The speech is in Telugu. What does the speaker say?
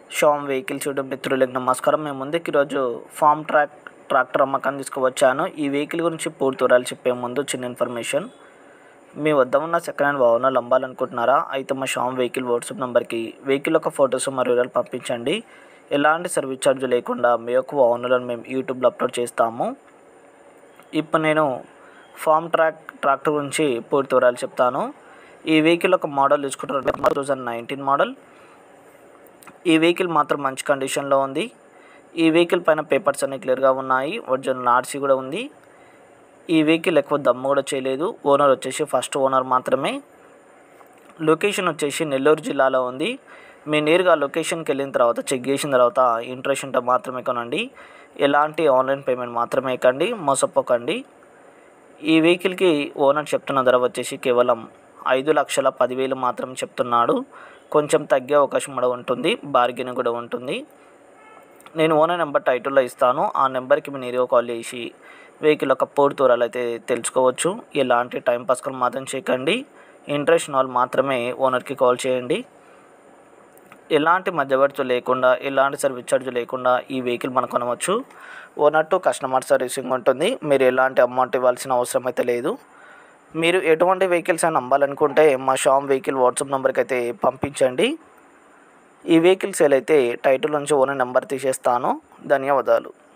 షామ్ వెహికల్స్ యూట్యూబ్ మిత్రులకు నమస్కారం మేము ముందుకు ఈరోజు ఫామ్ ట్రాక్ ట్రాక్టర్ అమ్మకాన్ని తీసుకువచ్చాను ఈ వెహికల్ గురించి పూర్తి వివరాలు చెప్పే ముందు చిన్న ఇన్ఫర్మేషన్ మీ వద్ద ఉన్న సెకండ్ హ్యాండ్ వాహనాలు అమ్మాలనుకుంటున్నారా అయితే మా షామ్ వెహికల్ వాట్సాప్ నెంబర్కి వెహికల్ యొక్క ఫొటోస్ మరియు వివరాలు పంపించండి ఎలాంటి సర్వీస్ ఛార్జ్ లేకుండా మీ యొక్క వాహనాలను మేము యూట్యూబ్లో అప్లోడ్ చేస్తాము ఇప్పుడు నేను ఫామ్ ట్రాక్ ట్రాక్టర్ గురించి పూర్తి వివరాలు చెప్తాను ఈ వెహికల్ ఒక మోడల్ తీసుకుంటారు టూ థౌజండ్ నైన్టీన్ మోడల్ ఈ వెహికల్ మాత్రం మంచి కండిషన్లో ఉంది ఈ వెహికల్ పైన పేపర్స్ అన్ని క్లియర్గా ఉన్నాయి ఒరిజినల్ ఆర్సీ కూడా ఉంది ఈ వెహికల్ ఎక్కువ దమ్ము కూడా చేయలేదు ఓనర్ వచ్చేసి ఫస్ట్ ఓనర్ మాత్రమే లొకేషన్ వచ్చేసి నెల్లూరు జిల్లాలో ఉంది మీ నేరుగా లొకేషన్కి వెళ్ళిన తర్వాత చెక్ చేసిన తర్వాత ఇంట్రెస్ట్ ఉంటే మాత్రమే కొనండి ఎలాంటి ఆన్లైన్ పేమెంట్ మాత్రమే కండి మోసపోకండి ఈ వెహికల్కి ఓనర్ చెప్తున్న ధర వచ్చేసి కేవలం ఐదు లక్షల పదివేలు మాత్రం చెప్తున్నాడు కొంచెం తగ్గే అవకాశం కూడా ఉంటుంది బార్గెన్ కూడా ఉంటుంది నేను ఓనర్ నెంబర్ టైటిల్లో ఇస్తాను ఆ నెంబర్కి మీరు నేరుగా కాల్ చేసి వెహికల్ యొక్క పూర్తి వివరాలు అయితే తెలుసుకోవచ్చు ఎలాంటి టైం పాస్కల్ మాత్రం చేయకండి ఇంట్రెస్ట్ వాళ్ళు మాత్రమే ఓనర్కి కాల్ చేయండి ఎలాంటి మధ్యవర్తి లేకుండా ఎలాంటి సర్వీస్ ఛార్జ్ లేకుండా ఈ వెహికల్ మనం కొనవచ్చు ఓనర్ టు కస్టమర్ సర్వీసింగ్ ఉంటుంది మీరు ఎలాంటి అమౌంట్ ఇవ్వాల్సిన అవసరం అయితే లేదు మీరు ఎటువంటి వెహికల్స్ అని అమ్మాలనుకుంటే మా షామ్ వెహికల్ వాట్సాప్ నెంబర్కి అయితే పంపించండి ఈ వెహికల్ సేల్ అయితే టైటిల్ నుంచి ఓనర్ నెంబర్ తీసేస్తాను ధన్యవాదాలు